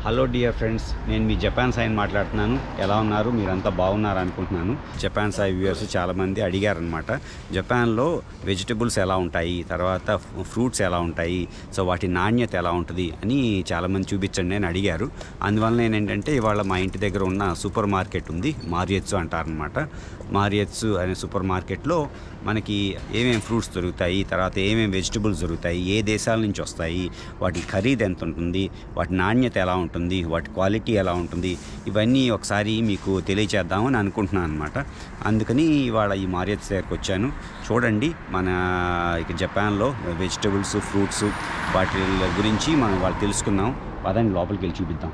Hello dear friends నేను మీ Japan సాయిని మాట్లాడుతున్నాను ఎలా ఉన్నారు మీరంతా బాగున్నారు అనుకుంటున్నాను జపాన్ సాయి వ్యూయర్స్ చాలామంది అడిగారనమాట జపాన్లో వెజిటబుల్స్ ఎలా ఉంటాయి తర్వాత ఫ్రూట్స్ ఎలా ఉంటాయి సో వాటి నాణ్యత ఎలా ఉంటుంది అని చాలామంది చూపించండి అని అడిగారు అందువల్ల ఏంటంటే ఇవాళ మా ఇంటి దగ్గర ఉన్న సూపర్ మార్కెట్ ఉంది మారియత్సు అంటారనమాట మారియత్సు అనే సూపర్ మార్కెట్లో మనకి ఏమేమి ఫ్రూట్స్ దొరుకుతాయి తర్వాత ఏమేమి వెజిటబుల్స్ దొరుకుతాయి ఏ దేశాల నుంచి వస్తాయి వాటి ఖరీదు ఎంత ఉంటుంది వాటి నాణ్యత ఎలా ఉంటుంది వాటి క్వాలిటీ ఎలా ఉంటుంది ఇవన్నీ ఒకసారి మీకు తెలియచేద్దామని అనుకుంటున్నాను అనమాట అందుకని ఇవాళ ఈ మారియత్ దగ్గరకు వచ్చాను చూడండి మన ఇక జపాన్లో వెజిటబుల్స్ ఫ్రూట్స్ వాటి గురించి మనం వాళ్ళు తెలుసుకుందాం పదండి లోపలికి వెళ్ళి చూపిద్దాం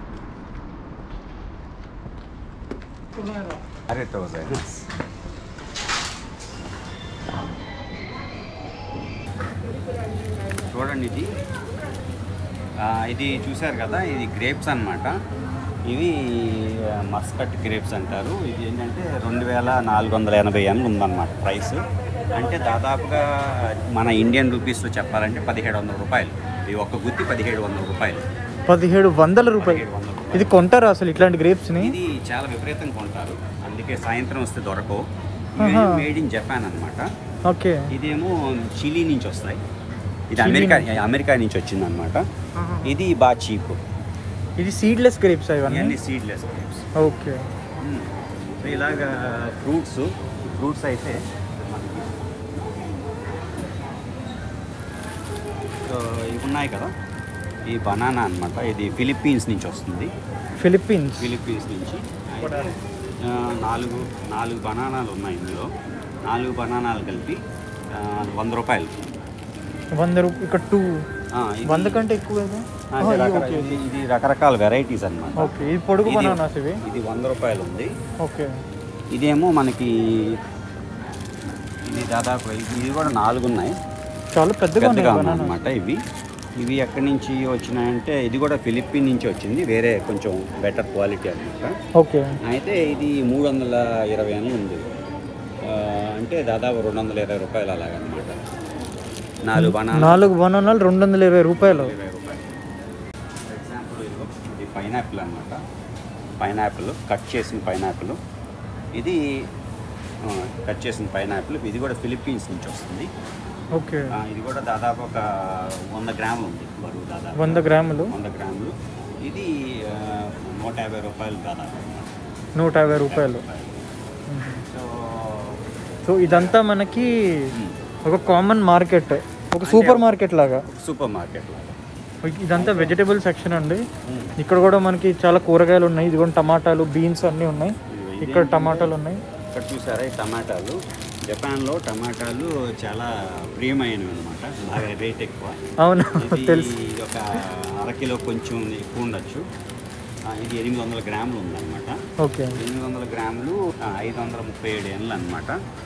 అరే చూడండి ఇది ఆ, ఇది చూశారు కదా ఇది గ్రేప్స్ అన్నమాట ఇవి ఆ, మస్కట్ గ్రేప్స్ అంటారు ఇది ఏంటంటే రెండు వేల నాలుగు వందల ఎనభై ఎన్లు ఉందన్నమాట ప్రైస్ అంటే దాదాపుగా మన ఇండియన్ రూపీస్లో చెప్పాలంటే పదిహేడు వందల రూపాయలు ఇది ఒక గుత్తి పదిహేడు వందల రూపాయలు పదిహేడు వందల రూపాయలు పదిహేడు వందల రూపాయలు ఇది కొంటారా అసలు ఇట్లాంటి గ్రేప్స్ని ఇది చాలా విపరీతంగా కొంటారు అందుకే సాయంత్రం వస్తే దొరకవు ఆహా. మేడ్ ఇన్ జపాన్ అన్నమాట ఓకే ఇదేమో చిలీ నుంచి వస్తాయి ఇది చిలీ అమెరికా నుంచి. అమెరికా నుంచి వచ్చింది అనమాట ఇది బాగా చీప్ ఇది సీడ్లెస్ గ్రేప్స్ ఇవన్నీ ఇవన్నీ సీడ్లెస్ గ్రేప్స్ ఓకే సో ఇలాగా ఫ్రూట్స్ ఫ్రూట్స్ అయితే మనకి సో ఇవి ఉన్నాయి కదా ఈ బనానా అన్నమాట ఇది ఫిలిప్పీన్స్ నుంచి వస్తుంది ఫిలిప్పీన్స్ ఫిలిప్పీన్స్ నుంచి అయితే, ఆ, నాలుగు నాలుగు బనానాలు ఉన్నాయి ఇందులో నాలుగు బనానాలు కలిపి ఆ, వంద రూపాయలు వంద రూపాయలు ఇక్కడ టూ ఆ, ఇది- వంద కంటే ఎక్కువ కదా ఆ, ఆహా, ఇది ఇది రకర- ఓకే ఇది ఇది రకరకాల వెరైటీస్ అన్నమాట ఓకే ఇది పొడుగు ఇది- బనానాస్ ఇవి ఇది వంద రూపాయలు ఉంది ఓకే ఇదేమో మనకి ఇది దాదాపు ఇది ఇది కూడా నాలుగు ఉన్నాయి చాలా పెద్దగా ఉన్నాయి పెద్దగా బనానా అనమాట ఇవి ఇవి ఎక్కడి నుంచి వచ్చినాయంటే ఇది కూడా ఫిలిప్పీన్ నుంచి వచ్చింది వేరే కొంచెం బెటర్ క్వాలిటీ అనమాట ఓకే అయితే ఇది మూడు వందల ఇరవై అని ఉంది ఆ, అంటే దాదాపు రెండు వందల ఇరవై రూపాయలు అలాగనమాట నాలుగు బనానా నాలుగు బనానాలు రెండు వందల ఇరవై రూపాయలు ఇరవై రూపాయలు ఫర్ ఎగ్జాంపుల్ ఇదిగో ఇది పైనాపిల్ అనమాట పైనాపిల్ కట్ చేసిన పైనాపిల్ ఇది ఆ, కట్ చేసిన పైనాపిల్ ఇది కూడా ఫిలిప్పీన్స్ నుంచి వస్తుంది ఓకే ఆ, ఇది కూడా దాదాపు ఒక వంద గ్రాములు ఉంది బరువు దాదాపు వంద గ్రాములు వంద గ్రాములు ఇది ఆ, నూట యాభై రూపాయలు దాదాపు అన్నమాట. నూట యాభై రూపాయలు సో సో ఇదంతా మనకి ఉమ్, ఒక కామన్ మార్కెట్ ఒక సూపర్ మార్కెట్ లాగా సూపర్ మార్కెట్ లాగా ఇదంతా వెజిటేబుల్ సెక్షన్ అండి ఉమ్. ఇక్కడ కూడా మనకి చాలా కూరగాయలు ఉన్నాయి ఇదిగోండి టమాటాలు బీన్స్ అన్నీ ఉన్నాయి ఇదిగో ఇక్కడ ఇదేంటంటే- టమాటాలు ఉన్నాయి ఇక్కడ చూసారా ఈ టమాటాలు జపాన్లో టమాటాలు చాలా ప్రియమైనవి అనమాట బాగా రేట్ ఎక్కువ అవును ఇది తెలుసు ఒక అరకిలో కొంచెం ఎక్కువ ఉండొచ్చు ఆ, ఇది ఎనిమిది వందల గ్రాములు ఉందన్నమాట ఓకే ఎనిమిది వందల గ్రాములు ఆ, ఐదు వందల ముప్పై ఏడు ఏళ్ళు అనమాట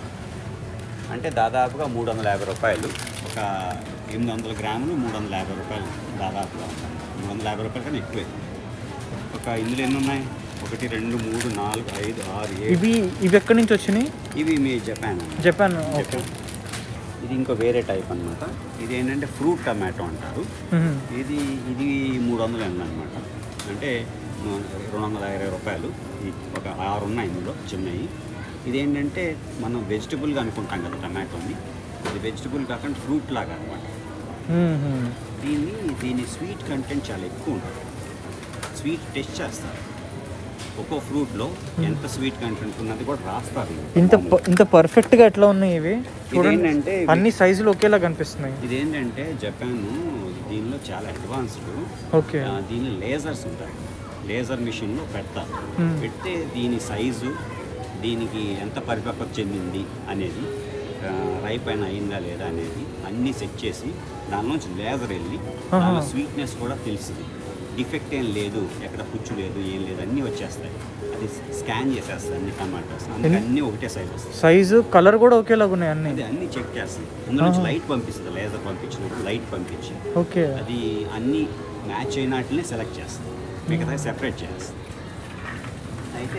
అంటే దాదాపుగా మూడు వందల యాభై రూపాయలు ఒక ఎనిమిది వందల గ్రాములు మూడు వందల యాభై రూపాయలు దాదాపుగా ఉందన్నమాట మూడు వందల యాభై రూపాయల కన్నా ఎక్కువే ఒక ఇందులో ఎన్ని ఉన్నాయి ఒకటి రెండు మూడు నాలుగు ఐదు ఆరు ఏడు ఇవి ఇవి ఎక్కడి నుంచి వచ్చినాయి ఇవి మీ జపాన్ అన్నమాట. జపాన్ ఓకే ఇది ఇంకో వేరే టైప్ అన్నమాట ఇది ఏంటంటే ఫ్రూట్ టమాటో అంటారు మ్మ్. ఇది ఇది మూడు వందలు అనమాట అంటే మ- రెండు వందల ఇరవై రూపాయలు ఈ ఒక ఆరు ఉన్నాయి ఇందులో చిన్నవి ఇదేంటంటే మనం వెజిటబుల్గా అనుకుంటాం కదా టమాటోని ఇది వెజిటబుల్ కాకుండా ఫ్రూట్ లాగా అనమాట మ్మ్. దీన్ని దీని స్వీట్ కంటెంట్ చాలా ఎక్కువ ఉంటుంది స్వీట్ టెస్ట్ చేస్తారు ఒక్కో ఫ్రూట్లో ఎంత స్వీట్ కంటెంట్ ఉన్నది కూడా రాస్తారు ఇంత ప- ఇంత పర్ఫెక్ట్ గా ఎట్లా ఉన్నాయి ఇవి చూడండి ఇదేంటంటే ఇవి- అన్ని సైజులు ఒకేలా కనిపిస్తున్నాయి ఇదేంటంటే జపాన్ దీనిలో చాలా అడ్వాన్స్డ్ ఓకే ఆ, దీని లేజర్స్ ఉంటాయి లేజర్ మిషన్లో పెడతారు Hmm. పెడితే దీని సైజు దీనికి ఎంత పరిపక్వత చెందింది అనేది ఆ, రైప్ అయినా అయిందా లేదా అనేది అన్నీ సెట్ చేసి దానిలోంచి లేజర్ వెళ్ళి దానిలో ఆహా. స్వీట్నెస్ కూడా తెలుస్తుంది డిఫెక్ట్ ఏం లేదు ఎక్కడ పుచ్చు లేదు ఏం లేదు అన్నీ వచ్చేస్తాయి అది స్కాన్ చేసేస్తాయి అన్ని టమాటాస్ అందుకే అన్నీ ఒకటే సైజ్ వస్తాయి సైజు కలర్ కూడా ఒకేలాగా ఉన్నాయి అన్ని అది అన్నీ చెక్ చేస్తుంది అందులో నుంచి ఆహా. లైట్ పంపిస్తుంది లేజర్ పంపించినప్పుడు లైట్ పంపించి ఓకే అది అన్ని మ్యాచ్ అయిన వాటిని సెలెక్ట్ చేస్తుంది మిగతా సెపరేట్ చేస్తుంది అయితే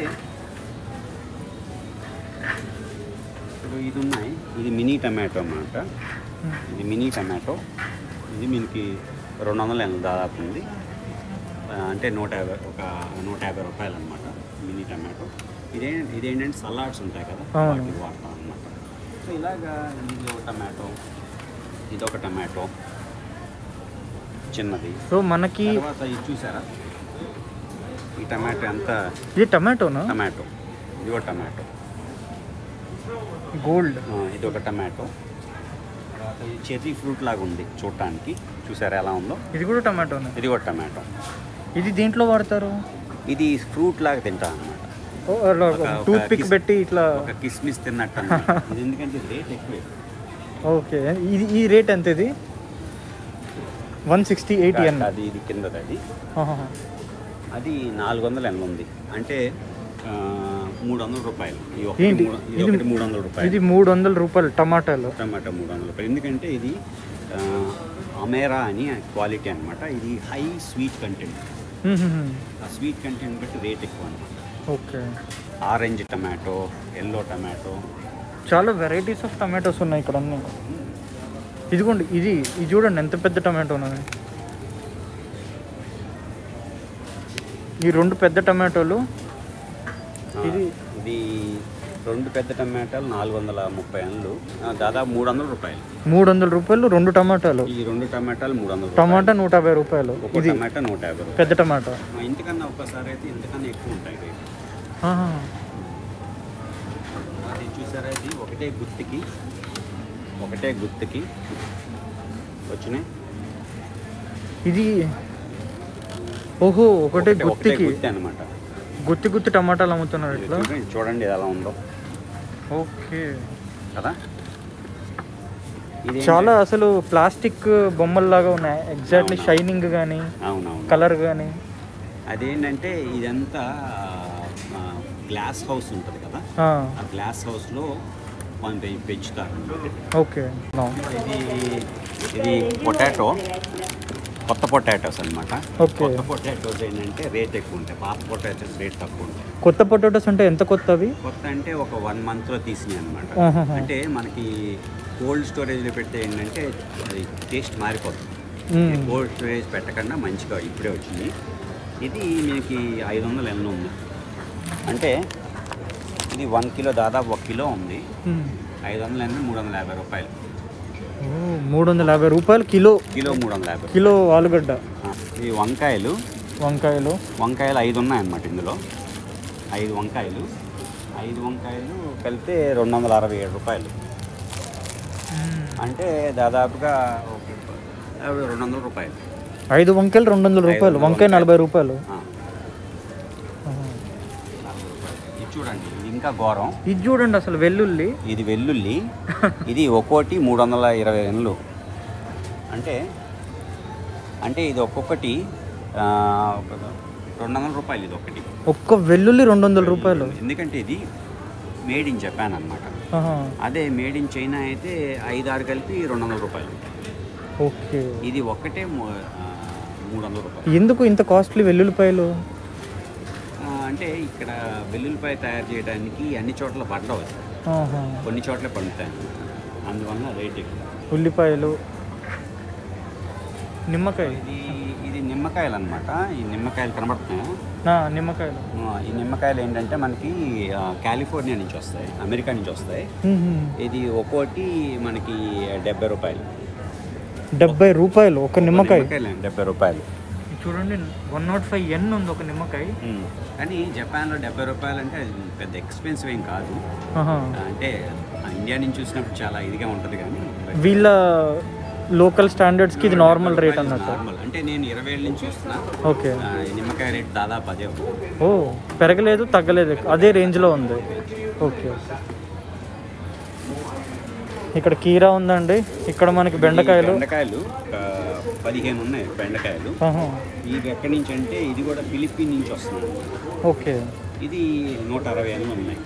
ఇప్పుడు ఇది ఉన్నాయి ఇది మినీ టమాటో అన్నమాట ఇది మినీ టమాటో ఇది మనకి రెండు వందల ఎనభై దాదాపు ఉంది ఆ, అంటే నూట యాభై ఒక నూట యాభై రూపాయలు అనమాట మినీ టమాటో ఇదే ఇదేంటంటే సలాడ్స్ ఉంటాయి కదా అవును. వాటికి వాడతాం అనమాట సో ఇలాగా ఇది ఒక టమాటో ఇదొక టమాటో చిన్నది సో మనకి తర్వాత ఇది చూసారా ఈ టమాటో ఎంత ఇది టమాటోనా టమాటో ఇది ఒక టమాటో గోల్డ్ ఆ, ఇది ఒక టమాటో తర్వాత ఇది చెర్రీ ఫ్రూట్ లాగా ఉంది చూడటానికి చూసారా ఎలా ఉందో ఇది కూడా టమాటోనా ఇది ఒక టమాటో ఇది దేంట్లో వాడతారు ఇది ఫ్రూట్ లాగా తింటా అనమాట ఒక- ఒక టూత్ పిక్ కిస్- పెట్టి ఇట్లా ఒక కిస్మిస్ తిన్నట్టు అన్నమాట. ఇది ఎందుకంటే రేట్ ఎక్కువ ఓకే ఇది ఈ రేట్ ఎంత ఇది వన్ సిక్స్టీ ఎయిటీ అన్న అది ఇది కిందది అది అది నాలుగు వందలు ఎంత ఉంది అంటే ఆ, మూడు వందల రూపాయలు ఈ ఒకటి ఏంటి? మూడు- ఇది ఇది- ఒకటి మూడు వందల రూపాయలు ఇది మూడు వందల రూపాయలు టమాటాలు టమాటా మూడు వందల రూపాయలు ఎందుకంటే ఇది ఆ, అమేరా అని క్వాలిటీ అన్నమాట ఇది హై స్వీట్ కంటెంట్ ఆ స్వీట్ కంటెంట్ బట్టి రేట్ ఎక్కువ అనమాట okay orange tomato yellow tomato చాలా వెరైటీస్ ఆఫ్ టమాటోస్ ఉన్నాయి ఇక్కడ అన్ని ఇదిగోండి ఇది ఇది చూడండి ఎంత పెద్ద టమాటో ఉన్నది ఈ రెండు పెద్ద టమాటోలు ఆ, ఇది ఇది రెండు పెద్ద టమాటాలు నాలుగు వందల ముప్పై అండ్లు దాదాపు మూడు వందల రూపాయలు మూడు వందల రూపాయలు రెండు టమాటాలు ఈ రెండు టమాటాలు మూడు వందల టమాటా నూట యాభై రూపాయలు ఒక ఇది టమాటా నూట యాభై రూపాయలు పెద్ద టమాటా ఆ, ఇంతకన్నా ఒక్కసారి అయితే ఇంతకన్నా ఎక్కువ ఉంటాయి రేట్ ఆహా. అది చూసారా ఇది ఒకటే గుత్తికి ఒకటే గుత్తికి వచ్చినాయి ఇది ఓహో ఒకటే ఒకటే- ఒకటే గుత్తికి గుత్తి అనమాట గుత్తి గుత్తి టమాటాలు అమ్ముతున్నారు ఇట్లా చూడండి చూడండి ఇది ఎలా ఉందో ఓకే కదా ఇది చాలా అసలు ప్లాస్టిక్ బొమ్మల్లాగా ఉన్నాయి ఎగ్జాక్ట్లీ అవునా. షైనింగ్ కానీ అవునవును కలర్ కానీ అదేంటంటే ఇదంతా ఆ, గ్లాస్ హౌస్ ఉంటుంది కదా ఆ గ్లాస్ హౌస్లో మనం పె- పెంచుతారు ఓకే ఇది ఇది పొటాటో కొత్త పొటాటోస్ అన్నమాట ఓకే కొత్త పొటాటోస్ ఏంటంటే రేట్ ఎక్కువ ఉంటాయి పాత పొటాటోస్ రేట్ తక్కువ ఉంటాయి కొత్త పొటాటోస్ అంటే ఎంత కొత్తవి కొత్త అంటే ఒక వన్ మంత్లో తీసినాయి అనమాట ఆహాహా. అంటే మనకి కోల్డ్ స్టోరేజ్లో పెడితే ఏంటంటే అది టేస్ట్ మారిపోతుంది మ్మ్. కోల్డ్ స్టోరేజ్ పెట్టకుండా మంచిగా ఇప్పుడే వచ్చింది ఇది మీకు ఐదు వందలు ఎన్నో ఉంది అంటే ఇది వన్ కిలో దాదాపు ఒక కిలో ఉంది మ్మ్. ఐదు వందలు ఎన్నో మూడు వందల యాభై రూపాయలు ఓ, మూడు వందల యాభై రూపాయలు కిలో కిలో మూడు వందల యాభై కిలో ఆలుగడ్డ ఆ, ఈ వంకాయలు వంకాయలు వంకాయలు ఐదు ఉన్నాయన్నమాట ఇందులో ఐదు వంకాయలు ఐదు వంకాయలు కలిపితే రెండు వందల అరవై ఏడు రూపాయలు అంటే దాదాపుగా ఒక రెండు వందల రూపాయలు ఐదు వంకాయలు రెండు వందల రూపాయలు ఐదు వంకాయ వంకాయలు. నలభై రూపాయలు ఆ, ఆహా. నలభై రూపాయలు. ఇది చూడండి ఇది ఇంకా ఘోరం ఇది చూడండి అసలు వెల్లుల్లి ఇది వెల్లుల్లి ఇది ఒక్కోటి మూడు వందల ఇరవై ఎన్లు అంటే అంటే ఇది ఒక్కొక్కటి ఆ, ఒక రెండు వందల రూపాయలు ఇది ఒకటి ఒక్క వెల్లుల్లి రెండు వందల రూపాయలు ఎందుకంటే ఇది మేడ్ ఇన్ జపాన్ అన్నమాట ఆహా. అదే మేడ్ ఇన్ చైనా అయితే ఐదు ఆరు కలిపి రెండు వందల రూపాయలు ఓకే ఇది ఒక్కటే మూ- ఆ, మూడు వందల రూపాయలు ఎందుకు ఇంత కాస్ట్లీ వెల్లుల్లిపాయలు ఆ, అంటే ఇక్కడ వెల్లుల్లిపాయ తయారు చేయడానికి అన్ని చోట్ల పండవు ఆహా. కొన్ని చోట్ల పండుతాయి అందువల్ల రేట్ ఎక్కువ ఉల్లిపాయలు నిమ్మకాయ ఇది ఇది నిమ్మకాయలు అనమాట ఈ నిమ్మకాయలు కనబడుతున్నాయా నా నిమ్మకాయలు ఆ, ఈ నిమ్మకాయలు ఏంటంటే మనకి ఆ, కాలిఫోర్నియా నుంచి వస్తాయి అమెరికా నుంచి వస్తాయి మ్మ్. ఇది ఒక్కోటి మనకి డెబ్బై రూపాయలు డెబ్బై రూపాయలు ఒక నిమ్మకాయ నిమ్మకాయలు డెబ్బై రూపాయలు చూడండి వన్ నాట్ ఫైవ్ ఎన్ ఉంది ఒక నిమ్మకాయ ఉమ్. కానీ జపాన్లో డెబ్బై రూపాయలు అంటే అది పెద్ద ఎక్స్పెన్సివ్ ఏం కాదు ఆహా. అంటే ఆ ఇండియా నుంచి చూసినప్పుడు చాలా ఇదిగా ఉంటుంది కానీ వీళ్ళ లోకల్ స్టాండర్డ్స్కి ఇది నార్మల్ రేట్ అన్నట్టు నార్మల్ అంటే నేను ఇరవై ఏళ్ళ నుంచి చూస్తున్నా ఓకే ఆ, ఈ నిమ్మకాయ రేట్ దాదాపు అదే ఉంది ఓ పెరగలేదు తగ్గలేదు అదే రేంజ్లో ఉంది ఓకే ఇక్కడ కీరా ఉందండి ఇక్కడ మనకి బెండకాయలు ఈ బెండకాయలు ఒక పదిహేను ఉన్నాయి బెండకాయలు ఆహా. ఇది ఎక్కడి నుంచి అంటే ఇది కూడా ఫిలిప్పీన్ నుంచి వస్తుంది ఓకే ఇది నూట అరవై ఏళ్ళు ఉన్నాయి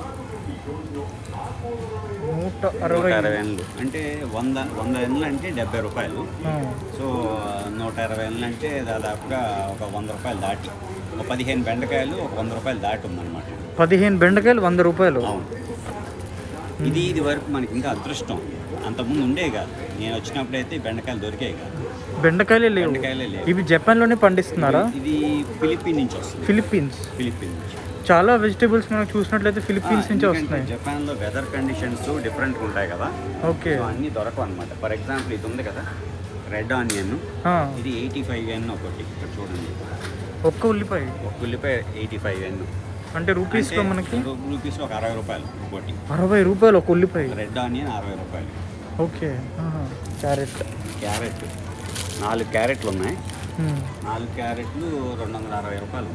నూట నూట అరవై అరవై ఏళ్ళు అంటే వంద వంద ఏళ్ళు అంటే డెబ్బై రూపాయలు ఆ. సో నూట ఇరవై ఏళ్ళు అంటే దాదాపుగా ఒక వంద రూపాయలు దాటి ఒక పదిహేను బెండకాయలు ఒక వంద రూపాయలు దాటి ఉందన్నమాట పదిహేను బెండకాయలు వంద రూపాయలు అవును ఇది ఇది వరకు మనకి ఇంకా అదృష్టం అంతకుముందు ఉండే కాదు నేను వచ్చినప్పుడు అయితే బెండకాయలు దొరికాయి కాదు బెండకాయలే లేవు బెండకాయలే లేవు. ఇవి జపాన్లోనే పండిస్తున్నారా ఇది ఫిలిప్పీన్ నుంచి వస్తుంది ఫిలిప్పీన్స్ ఫిలిప్పీన్ నుంచి చాలా వెజిటేబుల్స్ మనం చూసినట్లయితే ఫిలిప్పీన్స్ ఆ, నుంచే ఎందుకంటే వస్తున్నాయి జపాన్లో వెదర్ కండిషన్స్ డిఫరెంట్గా ఉంటాయి కదా ఓకే సో అన్నీ దొరకవు అనమాట ఫర్ ఎగ్జాంపుల్ ఇది ఉంది కదా రెడ్ ఆనియన్ ఆ, ఇది ఎయిటీ ఫైవ్ ఎన్ ఒకటి ఇక్కడ చూడండి ఒక్క ఉల్లిపాయ ఒక ఉల్లిపాయ ఎయిటీ ఫైవ్ ఎన్ అంటే రూపీస్లో మనకి రూపీస్ ఒక అరవై రూపాయలు ఒకటి అరవై రూపాయలు ఒక ఉల్లిపాయ రెడ్ ఆనియన్ అరవై రూపాయలు ఓకే క్యారెట్ క్యారెట్ నాలుగు క్యారెట్లు ఉన్నాయి నాలుగు క్యారెట్లు రెండు వందల అరవై రూపాయలు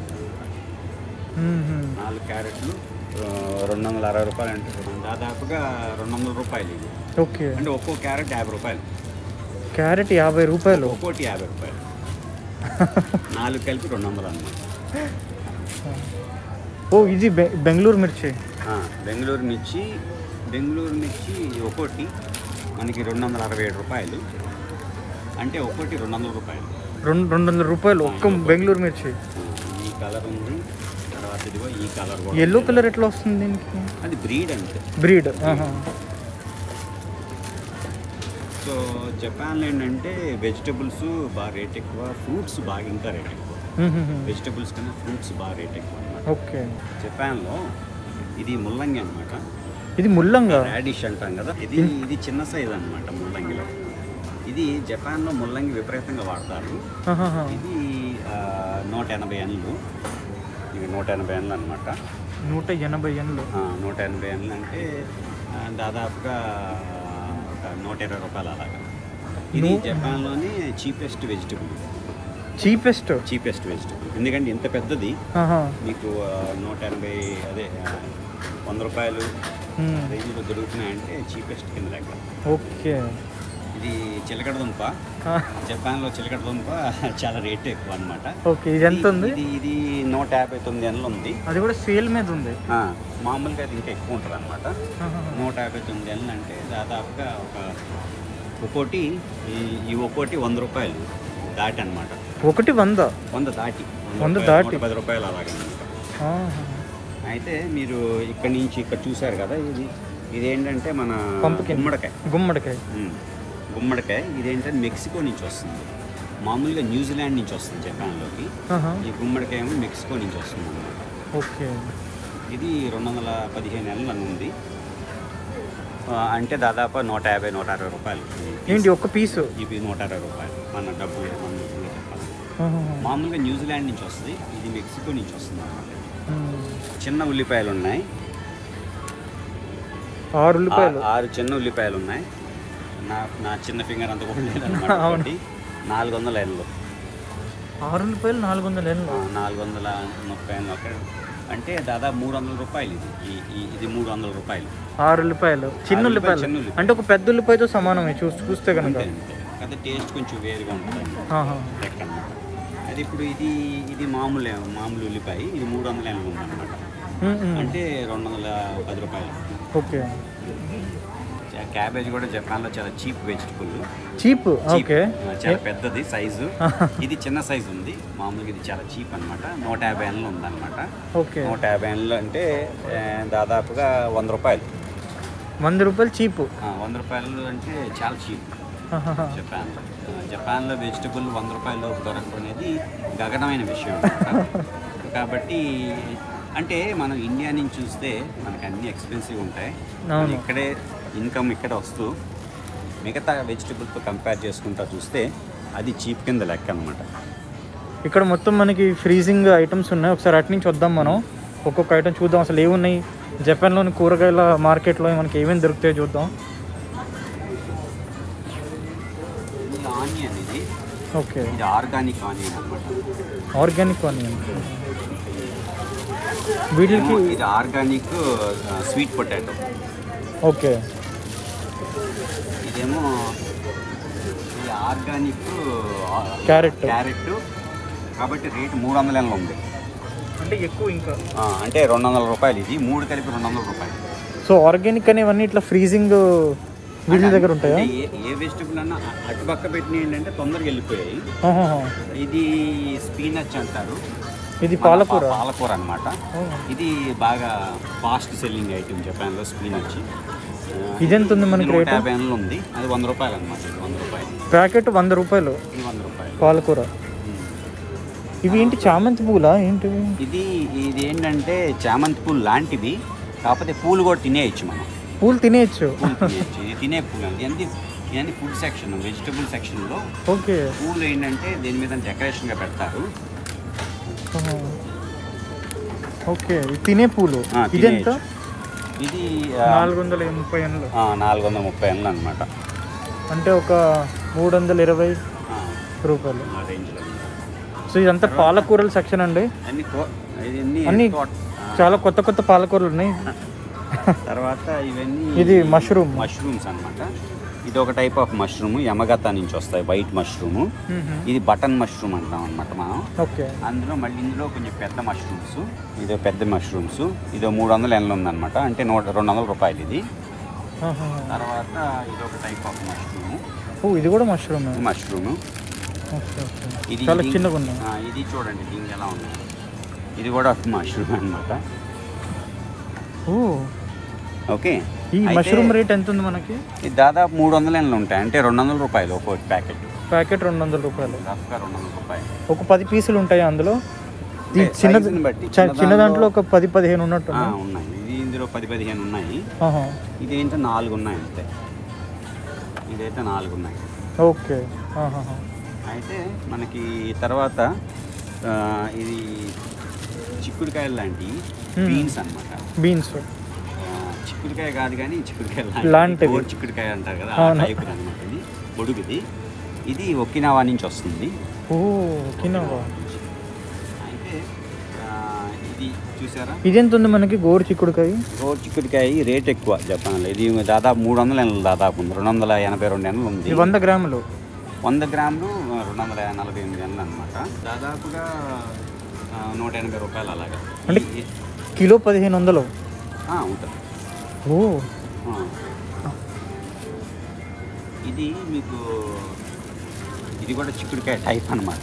నాలుగు క్యారెట్లు ఆ, రెండు వందల అరవై రూపాయలు అంటే దాదాపుగా రెండు వందల రూపాయలు ఇది ఓకే అంటే ఒక్కో క్యారెట్ యాభై రూపాయలు క్యారెట్ యాభై రూపాయలు ఒక్కోటి యాభై రూపాయలు నాలుగు కలిపి రెండు వందలు అన్నమాట ఓ ఇది బె- బెంగళూరు మిర్చి ఆ, బెంగళూరు మిర్చి బెంగళూరు మిర్చి ఒక్కోటి మనకి రెండు వందల అరవై ఏడు రూపాయలు అంటే ఒక్కోటి రెండు వందల రూపాయలు రెండు రెండు వందల రూపాయలు ఒక్క బెంగళూరు మిర్చి ఆ, ఈ కలర్ ఉంది తర్వాత ఇదిగో ఈ కలర్ కూడా ఎల్లో కలర్ ఎట్లా వస్తుంది దీనికి అది బ్రీడ్ అంతే బ్రీడ్ సో జపాన్లో ఏంటంటే వెజిటబుల్స్ బాగా రేట్ ఎక్కువ ఫ్రూట్స్ బాగా ఇంకా రేట్ ఎక్కువ వెజిటబుల్స్ కన్నా ఫ్రూట్స్ బాగా రేట్ ఎక్కువ అనమాట ఓకే జపాన్లో ఇది ముల్లంగి అనమాట ఇది ముల్లంగా రాడిష్ అంటాం కదా ఇది ఇది చిన్న సైజ్ అనమాట ముల్లంగిలో ఇది జపాన్లో ముల్లంగి విపరీతంగా వాడతారు ఆహాహా. ఇది ఆ, నూట ఎనభై ఎన్లు ఇది నూట ఎనభై ఎన్లు అనమాట నూట ఎనభై ఎన్లు నూట ఎనభై ఎన్లు అంటే ఆ, దాదాపుగా ఒక నూట ఇరవై రూపాయలు అలాగా ఇది నూ- జపాన్లోని cheapest vegetable cheapest cheapest vegetable ఎందుకంటే ఇంత పెద్దది మీకు ఆ, నూట ఎనభై అదే ఆ, వంద రూపాయలు రేంజ్లో దొరుకుతున్నాయంటే చీపెస్ట్ కింద లెక్క ఓకే ఇది చిలకడ దుంప జపాన్లో చిలకడ దుంప చాలా రేట్ ఎక్కువ అనమాట ఓకే ఇది ఎంత ఉంది ఇది ఇది నూట యాభై తొమ్మిది ఎన్నులు ఉంది అది కూడా సేల్ మీద ఉంది ఆ, మామూలుగా అది ఇంకా ఎక్కువ ఉంటుంది అనమాట ఆహాహా. నూట యాభై తొమ్మిది ఎన్నులు అంటే దాదాపుగా ఒక ఒక్కోటి ఈ ఈ ఒక్కోటి వంద రూపాయలు దాటి అనమాట ఒకటి వంద వంద దాటి వంద రూపాయలు, దాటి. నూట పది రూపాయలు అలాగనమాట ఆహా. అయితే మీరు ఇక్కడ నుంచి ఇక్కడ చూసారు కదా ఇది ఇదేంటంటే మన Pumpkin. గుమ్మడికాయ గుమ్మడికాయ ఉమ్. గుమ్మడికాయ ఇదేంటంటే మెక్సికో నుంచి వస్తుంది మామూలుగా న్యూజిలాండ్ నుంచి వస్తుంది జపాన్లోకి ఆహా. ఈ గుమ్మడికాయ ఏమో మెక్సికో నుంచి వస్తుంది అన్నమాట ఓకే ఇది రెండు వందల పదిహేను నెలలు అని ఉంది ఆ, అంటే దాదాపు నూట యాభై నూట అరవై రూపాయలు ఏంటి ఒక్క పీసు ఇవి నూట అరవై రూపాయలు మన డబ్బు మన డబ్బులో చెప్పాలి మామూలుగా న్యూజిలాండ్ నుంచి వస్తుంది ఇది మెక్సికో నుంచి వస్తుంది అన్నమాట చిన్న ఉల్లిపాయలు ఉన్నాయి ఆరు ఉల్లిపాయలు ఆ- ఆరు చిన్న ఉల్లిపాయలు ఉన్నాయి నా నా చిన్న ఫింగర్ అంత కూడా లేదన్నమాట అవును. ఒకటి. నాలుగు వందల ఎన్లు ఆరు ఉల్లిపాయలు నాలుగు వందల ఆ, ఎన్లు నాలుగు వందల ముప్పై ఎన్లు ఒక అంటే దాదాపు మూడు వందల రూపాయలు ఇది ఈ- ఈ- ఇది మూడు వందల రూపాయలు ఆరు ఉల్లిపాయలు చిన్న ఆరు ఉల్లిపాయలు చిన్న ఉల్లిపాయలు. అంటే ఒక పెద్ద ఉల్లిపాయతో సమానమే చూసి చూస్తే కనుక అంతే అంతే కాకపోతే టేస్ట్ కొంచెం వేరుగా ఉంటుంది ఆహా. లెక్క అన్నమాట అది ఇప్పుడు ఇది ఇది మామూలు మామూలు ఉల్లిపాయ ఇది మూడు వందల ఎనభై ఉందన్నమాట ఉమ్, ఉమ్. అంటే రెండు వందల పది రూపాయలు ఓకే క్యాబేజ్ కూడా జపాన్లో చాలా చీప్ వెజిటబుల్ చీప్ ఓకే చాలా పెద్దది సైజు ఇది చిన్న సైజు ఉంది మామూలుగా ఇది చాలా చీప్ అన్నమాట నూట యాభై ఎన్లు ఉందన్నమాట ఓకే నూట యాభై ఎన్లు అంటే ఆ, దాదాపుగా వంద రూపాయలు వంద రూపాయలు చీప్ ఆ, వంద రూపాయలు అంటే చాలా చీప్ జపాన్లో ఆ, జపాన్లో వెజిటబుల్ వంద రూపాయలు దొరకడం అనేది గగనమైన విషయం అన్నమాట. కాబట్టి అంటే మనం ఇండియా నుంచి చూస్తే మనకి అన్ని ఎక్స్పెన్సివ్ ఉంటాయి అవును. మన ఇక్కడే ఇన్కమ్ ఇక్కడ వస్తూ మిగతా వెజిటబుల్తో కంపేర్ చేసుకుంటా చూస్తే అది చీప్ కింద లెక్క అనమాట ఇక్కడ మొత్తం మనకి ఫ్రీజింగ్ ఐటమ్స్ ఉన్నాయి ఒకసారి అటు నుంచి వద్దాం మనం ఒక్కొక్క ఐటమ్ చూద్దాం అసలు ఏమున్నాయి జపాన్లోని కూరగాయల మార్కెట్లో మనకి ఏమేమి దొరుకుతాయో చూద్దాం ఇది ఆనియన్ ఇది ఓకే ఇది ఆర్గానిక్ ఆనియన్ అనమాట ఆర్గానిక్ ఆనియన్ వీటికి ఇది ఆర్గానిక్ స్వీట్ పొటాటో ఓకే ఇదేమో ఇది ఆర్గానిక్ Carrot. క్యారెట్ కాబట్టి రేటు మూడు వందల ఎనభై ఉంది అంటే ఎక్కువ ఇంకా ఆ, అంటే రెండు వందల రూపాయలు ఇది మూడు కలిపి రెండు వందల రూపాయలు సో ఆర్గానిక్ అనేవన్నీ ఇట్లా ఫ్రీజింగ్ వీటి దగ్గర ఉంటాయా అంటే ఏ ఏ వెజిటబుల్ అన్నా అ- అటు పక్క పెట్టిన ఏంటంటే తొందరగా వెళ్ళిపోయాయి ఆహాహా. ఇది స్పీనచ్ అంటారు ఇది మన పాలకూర పా- పాలకూర అనమాట ఓ. ఇది బాగా ఫాస్ట్ సెల్లింగ్ ఐటమ్ జపాన్లో స్పీనచ్ ఇదెంత ఉంది మనకి నూట రేటు? యాభై ఎన్నులు ఉంది అది వంద రూపాయలు అనమాట ఇది వంద రూపాయలు ప్యాకెట్ వంద రూపాయలు ఇది వంద రూపాయలు పాలకూర ఉమ్. ఇవి ఏంటి చామంతి పూలా ఏంటివి ఇది ఇది ఏంటంటే చామంతి పూలు లాంటివి కాకపోతే పూలు కూడా తినేయచ్చు మనం పూలు తినేయచ్చు పూలు తినేయచ్చు ఇది తినే పూలు ఇది అన్ని ఇవన్నీ ఫుడ్ సెక్షన్ వెజిటబుల్ సెక్షన్లో ఓకే పూలు ఏంటంటే దీని మీద డెకరేషన్గా పెడతారు ఆహా. ఓకే ఇది తినే పూలు ఆ, ఇదెంత తినేయచ్చు. ఇది ఆ, నాలుగు వందల ఎనభై ఎన్లు ఆ, నాలుగు వందల ముప్పై ఏళ్ళు అనమాట అంటే ఒక మూడు వందల ఇరవై రూపాయలు ఆ రేంజ్లో సో ఇదంతా పాలకూరల సెక్షన్ అండి అన్ని కో- ఇవన్నీ అన్ని తోట- ఆ, చాలా కొత్త కొత్త పాలకూరలు ఉన్నాయి తర్వాత ఇవన్నీ ఇది మష్రూమ్ మష్రూమ్స్ అన్నమాట ఇది ఒక టైప్ ఆఫ్ మష్రూమ్ యమగత నుంచి వస్తాయి వైట్ మష్రూమ్ మ్మ్. ఇది బటన్ మష్రూమ్ అంటాం అనమాట మనం ఓకే అందులో మళ్ళీ ఇందులో కొంచెం పెద్ద మష్రూమ్స్ ఇదో పెద్ద మష్రూమ్స్ ఇదో మూడు వందల ఎండ్లు ఉందన్నమాట అంటే నూట రెండు వందల రూపాయలు ఇది ఆహా. తర్వాత ఇది ఒక టైప్ ఆఫ్ మష్రూమ్ ఓ ఇది కూడా మష్రూమ్ మష్రూమ్ ఓకే ఓకే ఇది చాలా ఇది- చిన్నగా ఉన్నాయి ఆ, ఇది చూడండి దీనికి ఎలా ఉంది ఇది కూడా మష్రూమ్ అన్నమాట ఓ ఓకే ఈ అయితే మష్రూమ్ రేట్ ఎంత ఉంది మనకి ఇది దాదాపు మూడు వందల ఎండ్లు ఉంటాయి అంటే రెండు వందల రూపాయలు ఒక్కొక్క ప్యాకెట్ ప్యాకెట్ రెండు వందల రూపాయలు రఫ్గా రెండు వందల రూపాయలు ఒక పది పీసులు ఉంటాయి అందులో ఈ అంటే చిన్న size ని బట్టి. చ- చిన్న చిన్న దాంట్లో దాంట్లో ఒక పది పదిహేను ఉన్నట్టు ఆ, ఉన్నాయి ఇది ఇందులో పది పదిహేను ఉన్నాయి ఆహా. ఇదేంటో నాలుగు ఉన్నాయి అంతే ఇదైతే నాలుగు ఉన్నాయి ఓకే ఆహాహా. అయితే మనకి తర్వాత ఆ, ఇది చిక్కుడుకాయలు లాంటి Hmm. బీన్స్ అన్నమాట బీన్స్ ఆ, చిక్కుడుకాయ కాదు కానీ చిక్కుడుకాయ లాంటిది. గోరు చిక్కుడుకాయ అంటారు కదా ఆ అవును. టైప్ అనమాట ఇది పొడుగుది ఇది ఒకినావా నుంచి వస్తుంది ఓ కినోవా అయితే ఆ, ఇది చూసారా ఇదెంత ఉంది మనకి గోరు చిక్కుడుకాయ గోరు చిక్కుడుకాయ రేట్ ఎక్కువ జపాన్లో ఇది దాదాపు మూడు వందల ఎనలు దాదాపు ఉంది రెండు వందల ఎనభై రెండు ఎనలు ఉంది ఇది వంద గ్రాములు వంద గ్రాములు ఆ, రెండు వందల నలభై ఎనిమిది ఎనలు అనమాట దాదాపుగా ఆ, నూట ఎనభై రూపాయలు అలాగా అంటే ఈ- కిలో పదిహేను వందలు ఆ, ఉంటుంది ఓ ఆ. ఇది మీకు ఇది కూడా చిక్కుడుకాయ టైప్ అనమాట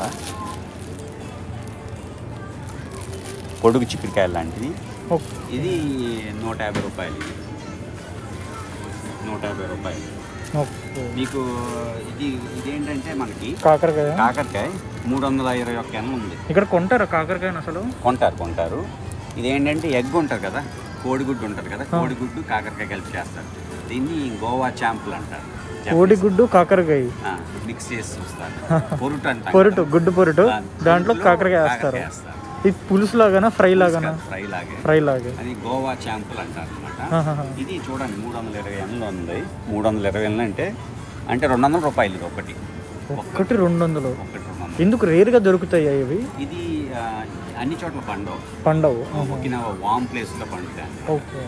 పొడుగు చిక్కుడుకాయ లాంటిది ఓకే ఇది నూట యాభై రూపాయలు ఇది నూట యాభై రూపాయలు ఓకే మీకు ఇది ఇదేంటంటే మనకి కాకరకాయ కాకరకాయ మూడు వందల ఇరవై ఒక్క ఎనలు ఉంది ఇక్కడ కొంటారా కాకరకాయని అసలు కొంటారు కొంటారు ఇదేంటంటే ఎగ్ ఉంటుంది కదా కోడిగుడ్డు ఉంటుంది కదా ఆ. కోడిగుడ్డు కాకరకాయ కలిపి చేస్తారు దీన్ని గోవా చాంపులు అంటారు కోడిగుడ్డు కాకరకాయ ఆ, మిక్స్ చేసి చూస్తారు పొరుటు అంటారు పొరుటు గుడ్డు పొరుటు దాంట్లో కాకరకాయ వేస్తారు వేస్తారు ఇది పులుసు లాగానా ఫ్రై లాగానా ఫ్రై లాగే ఫ్రై లాగే అది గోవా చాంపులు అంటారు అనమాట ఆహాహా. ఇది చూడండి మూడు వందల ఇరవై ఎనలు ఉంది మూడు వందల ఇరవై ఎనలు అంటే అంటే రెండు వందల రూపాయలు ఇది ఒకటి ఒక్కటి రెండు వందలు ఒకటి రెండు వందలు ఎందుకు రేరుగా దొరుకుతాయి ఇవి ఇది ఆ, అన్ని చోట్ల పండవు పండవు ఒకినావా వామ్ ప్లేస్లో పండుతాయి ఓకే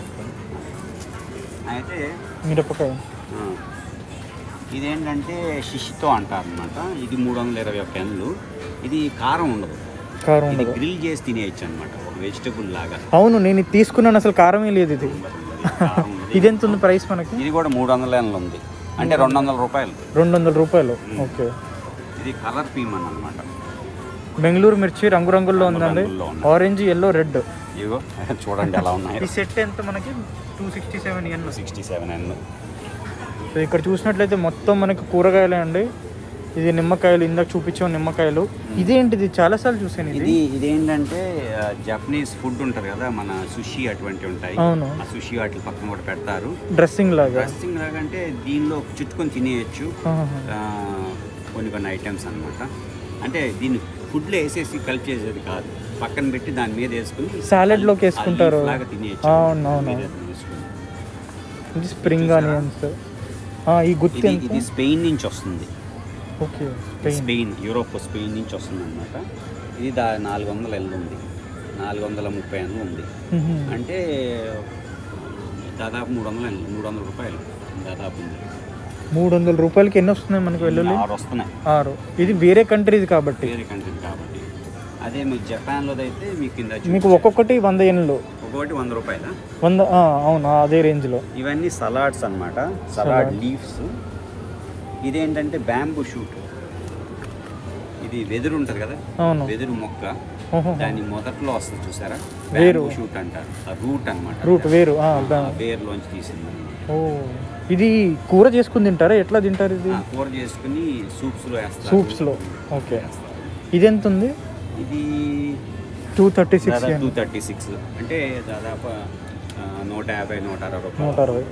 అయితే మిరపకాయ ఆ, ఇదేంటంటే షిషితో అంటారు అనమాట ఇది మూడు వందల ఇరవై ఒక్క ఎన్లు ఇది కారం ఉండదు కారం ఇది ఉండదు గ్రిల్ చేసి తినేయచ్చు అనమాట ఒక వెజిటబుల్ లాగా అవును నేను ఇది తీసుకున్నాను అసలు కారమే లేదు ఇది కారం ఉండదు. ఇది ఎంత ఉంది ప్రైస్ మనకి ఇది కూడా మూడు వందల ఎన్లు ఉంది అంటే రెండు వందల రూపాయలు రెండు వందల రూపాయలు ఓకే ఇది కలర్ పీమన్ అనమాట బెంగళూరు మిర్చి రంగురంగుల్లో ఉందండి రంగుల్లో ఉంది. ఆరెంజ్ ఎల్లో రెడ్ ఇగో చూడండి ఎలా ఉన్నాయి ఈ సెట్ ఎంత మనకి two sixty seven N sixty seven ఎన్లు సో ఇక్కడ చూసినట్లయితే మొత్తం మనకి కూరగాయలే అండి ఇది నిమ్మకాయలు ఇందాక చూపించాం నిమ్మకాయలు ఇదేంటిది చాలాసార్లు చూసాను ఇది ఇది ఇదేంటంటే ఆ, జపనీస్ ఫుడ్ ఉంటుంది కదా మన సుషి అటువంటి ఉంటాయి అవును ఆ సుషి వాటి పక్కన కూడా పెడతారు డ్రెస్సింగ్ లాగా డ్రెస్సింగ్ లాగంటే దీనిలో చుట్టుకొని తినేయచ్చు ఆహాహా. ఆ, కొన్ని కొన్ని ఐటమ్స్ అన్నమాట అంటే దీన్ని ఫుడ్లో వేసేసి కలిపి చేసేది కాదు పక్కన పెట్టి దాని మీద వేసుకుని Salad లోకి వేసుకుంటారు. లాగా తినేయచ్చు అవును, అవును. మీద వేసుకుని. ఇది స్ప్రింగ్ చూసారా? ఆనియన్స్ ఈ గుత్తి ఇది ఎంత ఇది స్పెయిన్ నుంచి వస్తుంది okay pain Spain Europe Spain నుంచి వస్తుంది అనమాట ఇది దా నాలుగు వందల ఎల్లు ఉంది నాలుగు వందల ముప్పై ఎన్లు ఉంది అంటే దాదాపు మూడు వందల ఎన్లు మూడు వందల రూపాయలు దాదాపు ఉంది మూడు వందల రూపాయలకి ఎన్ని వస్తున్నాయి మనకి వెల్లుల్లి ఆరు వస్తున్నాయి ఆరు ఇది వేరే కంట్రీది కాబట్టి వేరే కంట్రీ కాబట్టి అదే మీకు జపాన్లోది అయితే మీకు కింద మీకు ఒక్కొక్కటి వంద ఎన్లు ఒక్కొక్కటి వంద రూపాయల వంద ఆ, అవును అదే రేంజ్లో ఇవన్నీ సలాడ్స్ అన్నమాట సలాడ్ లీవ్స్ ఇదేంటంటే బ్యాంబూ షూట్ ఇది వెదురు ఉంటుంది కదా అవును వెదురు మొక్క ఓహో. దాని మొదట్లో వస్తుంది చూసారా వేరు. బ్యాంబూ షూట్ అంటారు ఆ రూట్ అనమాట రూట్ వేరు ఆ, దా- వేరులోంచి తీసింది ఓ ఇది కూర చేసుకుని తింటారా ఎట్లా తింటారు ఇది ఆ, కూర చేసుకుని సూప్స్లో వేస్తారు సూప్స్లో ఓకే వేస్తారు. ఇది ఎంత ఉంది ఇది two thirty six two thirty six అంటే దాదాపు ఆ, నూట యాభై నూట అరవై రూపాయలు నూట అరవై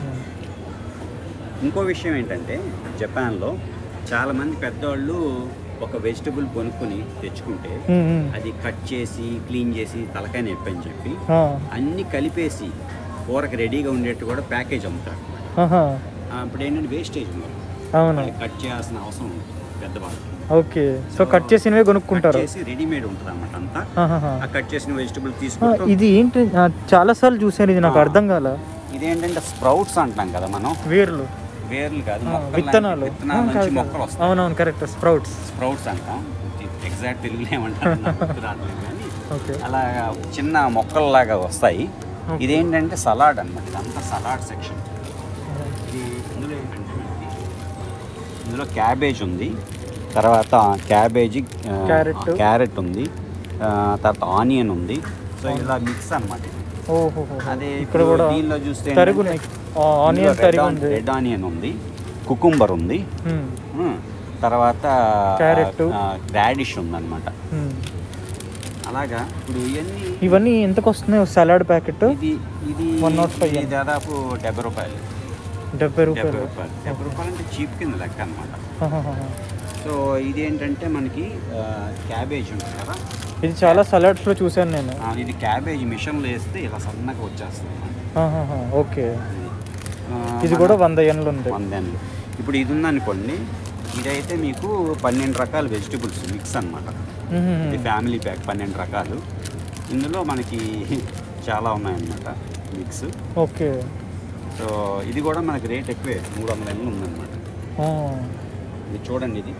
ఇంకో విషయం ఏంటంటే జపాన్లో చాలామంది పెద్దవాళ్ళు ఒక వెజిటబుల్ కొనుక్కొని తెచ్చుకుంటే మ్మ్, మ్మ్. అది కట్ చేసి క్లీన్ చేసి తలకాయ నొప్పి అని చెప్పి ఆ, అన్నీ కలిపేసి కూరకి రెడీగా ఉండేట్టు కూడా ప్యాకేజ్ అమ్ముతారు ఆహా, ఆ, అప్పుడు ఏంటంటే వేస్టేజ్ మరి అవును కట్ చేయాల్సిన అవసరం ఉంది పెద్దవాళ్ళకి ఓకే సో కట్ చేసినవే కట్ కొనుక్కుంటారు చేసి రెడీమేడ్ ఉంటుంది అన్నమాట అంతా ఆహాహా. ఆ కట్ చేసిన వెజిటబుల్ ఆ, తీసుకుంటాం ఇది ఏంటి ఆ, చాలాసార్లు చూసాను ఇది నాకు ఆ. అర్థం కాల ఇదేంటంటే స్ప్రౌట్స్ అంటాం కదా మనం వేర్లు వేర్లు కాదు ఆ, మొక్కలు లాంటి విత్తనాలు విత్తనాల ఆ, నుంచి కాదు, మొక్కలు కాదు. వస్తాయి అవునవును కరెక్ట్ స్ప్రౌట్స్ స్ప్రౌట్స్ అంటాం ఎగ్జాక్ట్ తెలుగులో ఏమంటారు నాకు గుర్తు రావట్లేదు కానీ ఓకే అలా చిన్న మొక్కల్లాగా వస్తాయి Okay. ఇదేంటంటే సలాడ్ అన్నమాట ఇదంతా సలాడ్ సెక్షన్ ఇది ఇందులో ఏంటంటే మనకి ఇందులో క్యాబేజ్ ఉంది తర్వాత క్యాబేజీ ఆ, Carrot. క్యారెట్ ఉంది ఆ, తర్వాత ఆనియన్ ఉంది సో ఇలా మిక్స్ అన్నమాట ఇది ఓహో అదే ఇక్కడ కూడా దీనిలో చూస్తే తరుగు ఆనియన్ తరిగి ఉంది రెడ్ ఆనియన్ ఉంది కుకుంబర్ ఉంది మ్మ్, ఉమ్, తర్వాత Carrot. రాడిష్ ఉందన్నమాట మ్మ్. అలాగా ఇప్పుడు ఇవన్నీ ఇవన్నీ ఎంతకు వస్తున్నాయి సలాడ్ ప్యాకెట్ ఇది ఇది 105 ఇది దాదాపు డెబ్బై రూపాయలు డెబ్బై డెబ్బై రూపాయలు రూపాయలు డెబ్బై రూపాయలు అంటే చీప్ కింద లెక్క అనమాట ఆహాహా. సో ఇది ఏంటంటే మనకి క్యాబేజ్ ఉంటుంది కదా ఇది చాలా సలాడ్స్లో చూశాను నేను ఆ, ఇది క్యాబేజ్ మిషన్లో వేస్తే ఇలా సన్నగా వచ్చేస్తుంది అన్నమాట. ఆహాహా, ఓకే ఇది. ఆ, ఇది మన కూడా వంద ఎన్లు ఉంది వందెన్లు ఇప్పుడు ఇది ఉందనుకోండి ఇదైతే మీకు పన్నెండు రకాల వెజిటబుల్స్ మిక్స్ అన్నమాట మ్మ్. ఇది ఫ్యామిలీ ప్యాక్ పన్నెండు రకాలు ఇందులో మనకి చాలా ఉన్నాయన్నమాట మిక్స్ ఓకే సో ఇది కూడా మనకి రేట్ ఎక్కువే మూడు వందల ఎన్నో ఉందన్నమాట ఆ, ఇది చూడండి ఇది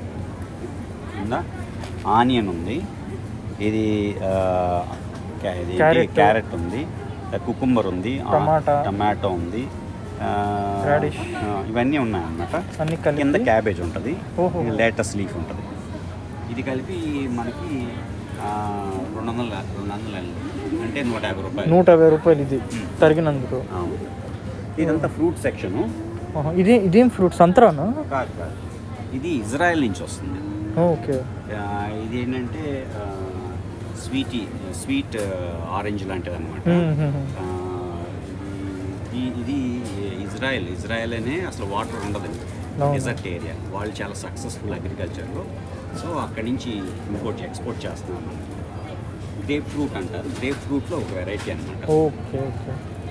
ఉందా ఆనియన్ ఉంది ఇది ఆ, క్యా- ఇది Carrot. క్యారెట్ ఉంది కుకుంబర్ ఉంది ఆ, టమాటా. టమాటో ఉంది ఆ, Radish. ఆ, ఇవన్నీ ఉన్నాయన్నమాట అన్ని కింద కలిపి క్యాబేజ్ ఉంటుంది ఓహో. లేటెస్ట్ లీఫ్ ఉంటుంది ఇది కలిపి మనకి ఆ, రెండు వందల రెండు వందల అంటే నూట యాభై రూపాయలు నూట యాభై రూపాయలు ఇది మ్మ్. తరిగినందుకు అవును. ఇదంతా ఫ్రూట్ సెక్షను ఆహా, ఇదే ఇదేం ఫ్రూట్ సంతరానా కాదు కాదు ఇది ఇజ్రాయెల్ నుంచి వస్తుంది ఓకే ఆ, ఇది ఏంటంటే స్వీటీ స్వీట్ ఆరెంజ్ లాంటిది అనమాట మ్మ్, మ్మ్, మ్మ్. ఇది ఇది ఇజ్రాయెల్ ఇజ్రాయెల్ అనే అసలు వాటర్ ఉండదండి అవును. డెజర్ట్ ఏరియా వాళ్ళు చాలా సక్సెస్ఫుల్ అగ్రికల్చర్లో సో అక్కడి నుంచి ఇంపోర్ట్ ఎక్స్పోర్ట్ చేస్తున్నాం మనం గ్రేప్ ఫ్రూట్ అంటారు గ్రేప్ ఫ్రూట్లో ఒక వెరైటీ అనమాట ఓకే ఓకే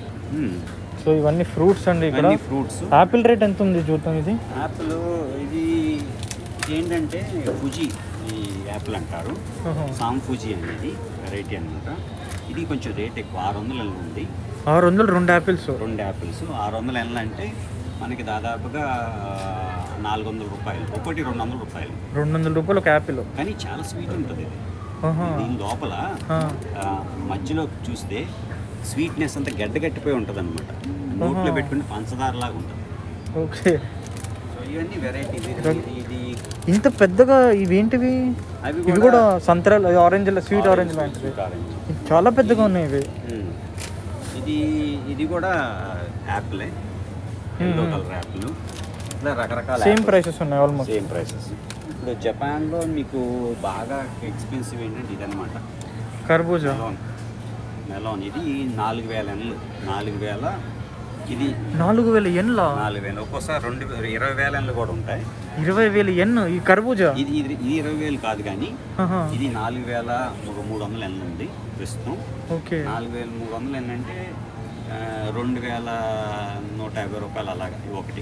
సో ఇవన్నీ ఫ్రూట్స్ అండి ఇక్కడ ఇవన్నీ ఫ్రూట్స్ ఆపిల్ రేట్ ఎంత ఉంది చూద్దాం ఇది యాపిల్ ఇది ఏంటంటే ఫుజీ ఈ యాపిల్ అంటారు ఆహా. సామ్ ఫుజీ అనేది వెరైటీ అనమాట ఇది కొంచెం రేట్ ఎక్కువ ఆరు వందల ఎల్ ఉంది ఆరు వందలు రెండు ఆపిల్స్ రెండు యాపిల్స్ ఆరు వందల ఎల్ అంటే మనకి దాదాపుగా ఆ, నాలుగు వందల రూపాయలు ఒకటి రెండు వందల రూపాయలు రెండు వందల రూపాయలు ఒక యాపిల్ కానీ చాలా స్వీట్ ఉంటుంది ఇది ఆహా. దీని లోపల ఆ. ఆ, మధ్యలో చూస్తే స్వీట్నెస్ అంతా గడ్డగట్టిపోయి ఉంటుంది అనమాట నోట్లో ఆహా. పెట్టుకుంటే పంచదారలాగా ఉంటుంది ఓకే సో ఇవన్నీ వెరైటీ ఇది ఇంత పెద్దగా ఇవేంటివి అవి ఇవి కూడా సంతరాలు ఆరెంజ్ స్వీట్ ఆరెంజ్ లాంటివి స్వీట్ ఆరెంజ్ ఇది చాలా పెద్దగా ఉన్నాయి ఇవి మ్మ్. ఇది ఇది కూడా యాపిలే ఎల్లో మ్మ్. కలర్ యాపిల్ ఇట్లా రకరకాల సేమ్ ప్రైసెస్ ఉన్నాయి ఆల్మోస్ట్ సేమ్ ప్రైసెస్ ఇప్పుడు జపాన్లో మీకు బాగా ఎక్స్పెన్సివ్ ఏంటంటే ఇదనమాట కర్బూజా మెలోన్ మెలోన్ ఇది నాలుగు వేల ఎన్లు నాలుగు వేల ఇది నాలుగు వేల ఎన్ల నాలుగు వేలు ఒక్కోసారి రెండు వే- ఇరవై వేల ఎన్లు కూడా ఉంటాయి ఇరవై వేల ఎన్ ఈ కర్బూజా ఇది ఇది ఇది ఇరవై వేలు కాదు కానీ ఆహా. ఇది నాలుగు వేల ఒక మూడు వందల ఎన్లు ఉంది ప్రస్తుతం ఓకే నాలుగు వేల మూడు వందలు ఏంటంటే ఆ, రెండు వేల నూట యాభై రూపాయలు అలాగా ఇవి ఒకటి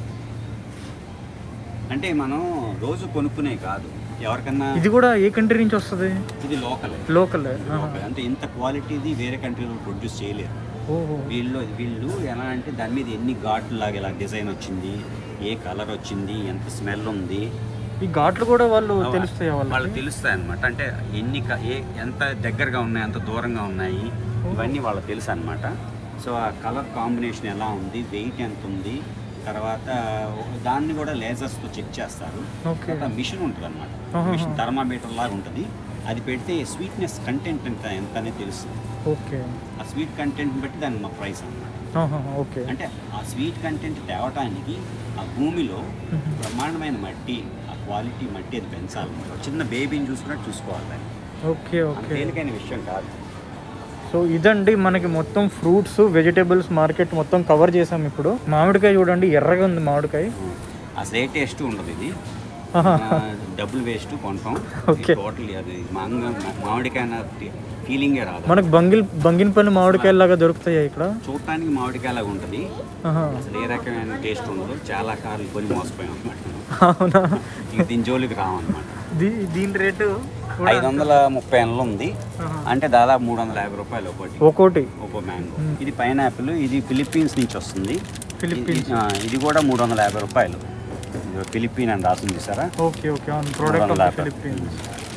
అంటే మనం రోజు కొనుక్కునే కాదు ఎవరికన్నా ఇది కూడా ఏ కంట్రీ నుంచి వస్తుంది ఇది లోకలే లోకల్ లోకల్ అంటే ఇంత క్వాలిటీది వేరే కంట్రీలో ప్రొడ్యూస్ చేయలేరు ఓహో వీళ్ళు వీళ్ళు ఎలా అంటే దాని మీద ఎన్ని ఘాట్లు లాగా ఇలా డిజైన్ వచ్చింది ఏ కలర్ వచ్చింది ఎంత స్మెల్ ఉంది ఈ ఘాట్లు కూడా వాళ్ళు తెలుస్తాయి వాళ్ళు వాళ్ళకి తెలుస్తాయి అనమాట అంటే ఎన్ని క- ఏ ఎంత దగ్గరగా ఉన్నాయి ఎంత దూరంగా ఉన్నాయి ఇవన్నీ వాళ్ళకి తెలుసు అనమాట సో ఆ కలర్ కాంబినేషన్ ఎలా ఉంది వెయిట్ ఎంత ఉంది తర్వాత దాన్ని కూడా లేజర్స్తో చెక్ చేస్తారు ఓకే తర్వాత మిషన్ ఉంటుంది అనమాట ఆహాహా. మిషన్ థర్మామీటర్ లాగా ఉంటుంది అది పెడితే స్వీట్నెస్ కంటెంట్ ఎంత ఎంత అనేది తెలుస్తుంది ఓకే ఆ స్వీట్ కంటెంట్ బట్టి దాని మా ప్రైస్ అన్నమాట ఆహా, ఓకే అంటే ఆ స్వీట్ కంటెంట్ తేవటానికి ఆ భూమిలో బ్రహ్మాండమైన మట్టి ఆ క్వాలిటీ మట్టి అది పెంచాలన్నమాట ఒక చిన్న బేబీని చూసుకున్నట్టు చూసుకోవాలి దాన్ని ఓకే అంత ఓకే తేలికైన విషయం కాదు సో ఇదండి మనకి మొత్తం ఫ్రూట్స్ వెజిటేబుల్స్ మార్కెట్ మొత్తం కవర్ చేసాం ఇప్పుడు మామిడికాయ చూడండి ఎర్రగా ఉంది మామిడికాయ అసలు ఏ టేస్ట్ ఉండదు ఇది ఆహా. ఆ, డబ్బులు వేస్ట్ కొంటాం Okay. టోటల్ అది మాంగ మామిడికాయ ఫీలింగే రాదు మనకు బంగిల్ బంగినపల్లి మామిడికాయలు లాగా దొరుకుతాయి ఇక్కడ చూడటానికి మామిడికాయలాగా ఉంటుంది ఆహా. అసలు ఏ రకమైన టేస్ట్ ఉండదు చాలా కార్లు కొని మోసపోయాం అనమాట అవునా ఇక దీని జోలికి రావన్నమాట దీ దీని రేటు కూడా ఐదు వందల ముప్పై ఎనలు ఉంది ఆహా. అంటే దాదాపు మూడు వందల యాభై రూపాయలు ఒకటి ఒక్కోటి ఒక్కో మ్యాంగో ఇది పైనాపిల్ ఇది ఫిలిప్పీన్స్ నుంచి వస్తుంది ఫిలిప్పీన్స్ ఇది- ఆ, ఇది కూడా మూడు వందల యాభై రూపాయలు ఇది ఫిలిప్పీన్ అని రాసింది సారా ఓకే ఓకే అవును ప్రోడక్ట్ వందల ఆఫ్ యాభై. ఫిలిప్పీన్స్